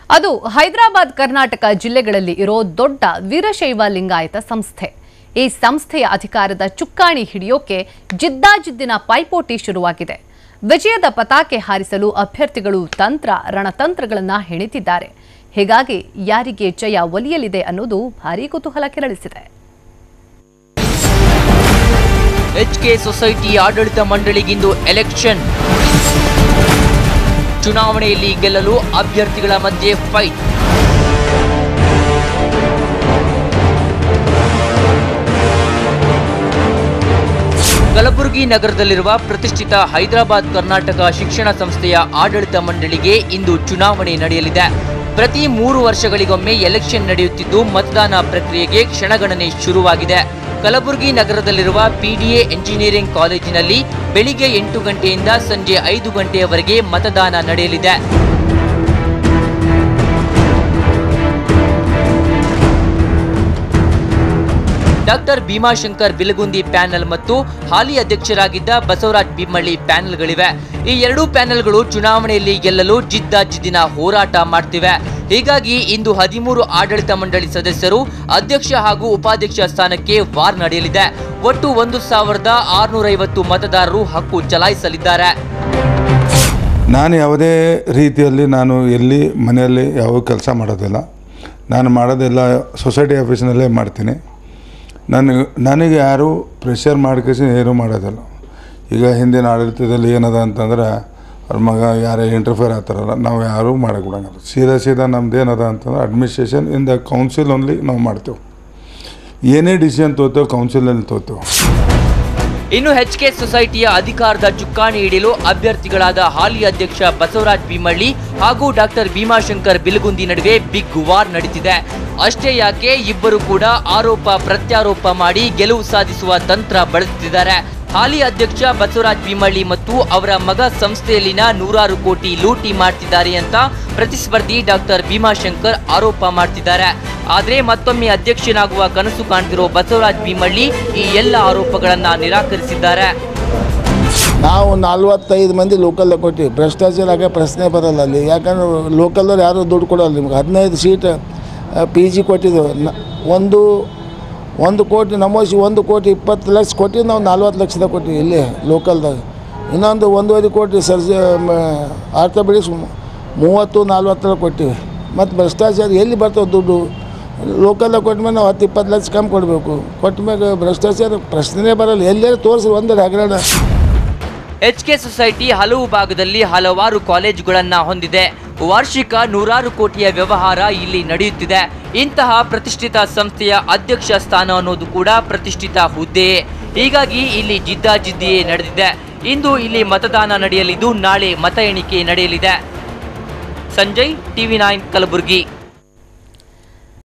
ಅದು ಹೈದರಾಬಾದ್ ಕರ್ನಾಟಕ ಜಿಲ್ಲೆಗಳಲ್ಲಿ ಇರೋ ದೊಡ್ಡ ವೀರಶೈವ ಲಿಂಗಾಯತ ಸಂಸ್ಥೆ ಈ ಸಂಸ್ಥೆಯ ಅಧಿಕಾರದ ಚುಕ್ಕಾಣಿ ಹಿಡಿಯೋಕೆ ಜಿದ್ದಾಜಿದ್ದಿನ ಪೈಪೋಟಿ ಶುರುವಾಗಿದೆ ವಿಜಯದ ಪತಾಕೆ ಹಾರಿಸಲು ಅಭ್ಯರ್ಥಿಗಳು ತಂತ್ರ ರಣತಂತ್ರಗಳನ್ನ ಹೆಣಿತಿದ್ದಾರೆ ಹೀಗಾಗಿ ಯಾರಿಗೆ ಜಯ ಒಲಿಯಲಿದೆ ಅನ್ನೋದು ಭಾರೀ ಕುತೂಹಲ ಕೆರಳಿಸಿದೆ ಎಚ್ಕೆ ಸೊಸೈಟಿ ಆಡಳಿತ ಮಂಡಳಿಗಿಂದು ಎಲೆಕ್ಷನ್ ಚುನಾವಣೆಯಲ್ಲಿ ಗೆಲ್ಲಲು ಅಭ್ಯರ್ಥಿಗಳ ಮಧ್ಯೆ ಫೈಟ್ ಕಲಬುರಗಿ ನಗರದಲ್ಲಿರುವ ಪ್ರತಿಷ್ಠಿತ ಹೈದರಾಬಾದ್ ಕರ್ನಾಟಕ ಶಿಕ್ಷಣ ಸಂಸ್ಥೆಯ ಆಡಳಿತ ಮಂಡಳಿಗೆ ಇಂದು ಚುನಾವಣೆ ನಡೆಯಲಿದೆ ಪ್ರತಿ ಮೂರು ವರ್ಷಗಳಿಗೊಮ್ಮೆ ಎಲೆಕ್ಷನ್ ನಡೆಯುತ್ತಿದ್ದು ಮತದಾನ ಪ್ರಕ್ರಿಯೆಗೆ ಕ್ಷಣಗಣನೆ ಶುರುವಾಗಿದೆ ಕಲಬುರಗಿ ನಗರದಲ್ಲಿರುವ ಪಿಡಿಎ ಎಂಜಿನಿಯರಿಂಗ್ ಕಾಲೇಜಿನಲ್ಲಿ ಬೆಳಿಗ್ಗೆ ಎಂಟು ಗಂಟೆಯಿಂದ ಸಂಜೆ ಐದು ಗಂಟೆಯವರೆಗೆ ಮತದಾನ ನಡೆಯಲಿದೆ ಡಾಕ್ಟರ್ ಭೀಮಾಶಂಕರ್ ಬಿಲಗುಂದಿ ಪ್ಯಾನೆಲ್ ಮತ್ತು ಹಾಲಿ ಅಧ್ಯಕ್ಷರಾಗಿದ್ದ ಬಸವರಾಜ್ ಬಿಮ್ಮಳ್ಳಿ ಪ್ಯಾನೆಲ್ಗಳಿವೆ ಈ ಎರಡೂ ಪ್ಯಾನೆಲ್ಗಳು ಚುನಾವಣೆಯಲ್ಲಿ ಗೆಲ್ಲಲು ಜಿದ್ದಾಜಿದ್ದಿನ ಹೋರಾಟ ಮಾಡ್ತಿವೆ ಹೀಗಾಗಿ ಇಂದು ಹದಿಮೂರು ಆಡಳಿತ ಮಂಡಳಿ ಸದಸ್ಯರು ಅಧ್ಯಕ್ಷ ಹಾಗೂ ಉಪಾಧ್ಯಕ್ಷ ಸ್ಥಾನಕ್ಕೆ ವಾರ್ ನಡೆಯಲಿದೆ ಒಟ್ಟು ಒಂದು ಸಾವಿರದ ಆರುನೂರೈವತ್ತು ಮತದಾರರು ಹಕ್ಕು ಚಲಾಯಿಸಲಿದ್ದಾರೆ ನಾನು ಯಾವುದೇ ರೀತಿಯಲ್ಲಿ ನಾನು ಎಲ್ಲಿ ಮನೆಯಲ್ಲಿ ಯಾವ ಕೆಲಸ ಮಾಡೋದಿಲ್ಲ ನಾನು ಮಾಡೋದೆಲ್ಲ ಸೊಸೈಟಿ ಆಫೀಸ್ನಲ್ಲೇ ಮಾಡ್ತೀನಿ ನನಗೆ ನನಗೆ ಯಾರೂ ಪ್ರೆಷರ್ ಮಾಡ್ಕೇಸಿ ಏನೂ ಮಾಡೋದಿಲ್ಲ ಈಗ ಹಿಂದಿನ ಆಡಳಿತದಲ್ಲಿ ಏನದ ಅಂತಂದ್ರೆ ಅವ್ರ ಮಗ ಯಾರೇ ಇಂಟರ್ಫಿಯರ್ ಆಗ್ತಾರಲ್ಲ ನಾವು ಯಾರೂ ಮಾಡಕ್ಕೆ ಬಿಡಂಗಿಲ್ಲ ಸೀದಾ ಸೀದಾ ನಮ್ದು ಏನದ ಅಂತಂದ್ರೆ administration in the council only ನಾವು ಮಾಡ್ತೇವೆ ಏನೇ ಡಿಸಿಷನ್ ತೋತೇವೆ ಕೌನ್ಸಿಲಲ್ಲಿ ತೋತೇವೆ ಇನ್ನು ಎಚ್ಕೆ ಸೊಸೈಟಿಯ ಅಧಿಕಾರದ ಚುಕ್ಕಾಣಿ ಹಿಡಿಯಲು ಅಭ್ಯರ್ಥಿಗಳಾದ ಹಾಲಿ ಅಧ್ಯಕ್ಷ ಬಸವರಾಜ್ ಬಿಮಳ್ಳಿ ಹಾಗೂ ಡಾಕ್ಟರ್ ಭೀಮಾಶಂಕರ್ ಬಿಲಗುಂದಿ ನಡುವೆ ಬಿಗ್ ವಾರ್ ನಡೀತಿದೆ ಅಷ್ಟೇ ಯಾಕೆ ಇಬ್ಬರು ಕೂಡ ಆರೋಪ ಪ್ರತ್ಯಾರೋಪ ಮಾಡಿ ಗೆಲುವು ಸಾಧಿಸುವ ತಂತ್ರ ಬಳಸುತ್ತಿದ್ದಾರೆ ಹಾಲಿ ಅಧ್ಯಕ್ಷ ಬಸವರಾಜ್ ಬಿಮಳ್ಳಿ ಮತ್ತು ಅವರ ಮಗ ಸಂಸ್ಥೆಯಲ್ಲಿನ ನೂರಾರು ಕೋಟಿ ಲೂಟಿ ಮಾಡ್ತಿದ್ದಾರೆ ಅಂತ ಪ್ರತಿಸ್ಪರ್ಧಿ ಡಾಕ್ಟರ್ ಭೀಮಾಶಂಕರ್ ಆರೋಪ ಮಾಡ್ತಿದ್ದಾರೆ ಆದ್ರೆ ಮತ್ತೊಮ್ಮೆ ಅಧ್ಯಕ್ಷನಾಗುವ ಕನಸು ಕಾಣ್ತಿರೋ ಬಸವರಾಜ್ ಬಿಮಳ್ಳಿ ಈ ಎಲ್ಲ ಆರೋಪಗಳನ್ನ ನಿರಾಕರಿಸಿದ್ದಾರೆ ನಾವು ನಲ್ವತ್ತೈದು ಮಂದಿ ಲೋಕಲ್ದಾಗ ಕೊಟ್ಟಿವಿ ಭ್ರಷ್ಟಾಚಾರ ಆಗೋ ಪ್ರಶ್ನೆ ಬರಲ್ಲ ಅಲ್ಲಿ ಯಾಕಂದ್ರೆ ಲೋಕಲ್ದವ್ರು ಯಾರೂ ದುಡ್ಡು ಕೊಡಲ್ಲ ನಿಮ್ಗೆ ಹದಿನೈದು ಸೀಟ್ ಪಿ ಜಿ ಕೊಟ್ಟಿದ್ದೆವು ನ ಒಂದು ಒಂದು ಕೋಟಿ ನಮೋಸಿ ಒಂದು ಕೋಟಿ ಇಪ್ಪತ್ತು ಲಕ್ಷ ಕೊಟ್ಟಿದ್ದು ನಾವು ನಲ್ವತ್ತು ಲಕ್ಷದಾಗ ಕೊಟ್ಟಿವಿ ಇಲ್ಲಿ ಲೋಕಲ್ದಾಗ ಇನ್ನೊಂದು ಒಂದೂವರೆ ಕೋಟಿ ಸರ್ಜಿ ಆರ್ಥೋಪೆಡಿಕ್ಸ್ ಮೂವತ್ತು ನಲ್ವತ್ತರ ಕೊಟ್ಟಿವಿ ಮತ್ತು ಭ್ರಷ್ಟಾಚಾರ ಎಲ್ಲಿ ಬರ್ತವೆ ದುಡ್ಡು ಲೋಕಲ್ದಾಗ ಕೊಟ್ಟ ಮೇಲೆ ನಾವು ಹತ್ತು ಇಪ್ಪತ್ತು ಲಕ್ಷ ಕಮ್ಮಿ ಕೊಡಬೇಕು ಕೊಟ್ಟ ಮೇಲೆ ಭ್ರಷ್ಟಾಚಾರ ಪ್ರಶ್ನೆನೇ ಬರಲ್ಲ ಎಲ್ಲರೂ ತೋರಿಸಿ ಒಂದರ ಹಗರಣ ಎಚ್ಕೆ ಸೊಸೈಟಿ ಹಲವು ಭಾಗದಲ್ಲಿ ಹಲವಾರು ಕಾಲೇಜುಗಳನ್ನ ಹೊಂದಿದೆ ವಾರ್ಷಿಕ ನೂರಾರು ಕೋಟಿಯ ವ್ಯವಹಾರ ಇಲ್ಲಿ ನಡೆಯುತ್ತಿದೆ ಇಂತಹ ಪ್ರತಿಷ್ಠಿತ ಸಂಸ್ಥೆಯ ಅಧ್ಯಕ್ಷ ಸ್ಥಾನ ಅನ್ನೋದು ಕೂಡ ಪ್ರತಿಷ್ಠಿತ ಹುದ್ದೆಯೇ ಹೀಗಾಗಿ ಇಲ್ಲಿ ಜಿದ್ದಾಜಿದ್ದಿಯೇ ನಡೆದಿದೆ ಇಂದು ಇಲ್ಲಿ ಮತದಾನ ನಡೆಯಲಿದ್ದು ನಾಳೆ ಮತ ಎಣಿಕೆ ನಡೆಯಲಿದೆ ಸಂಜಯ್ ಟಿವಿ ನೈನ್ ಕಲಬುರಗಿ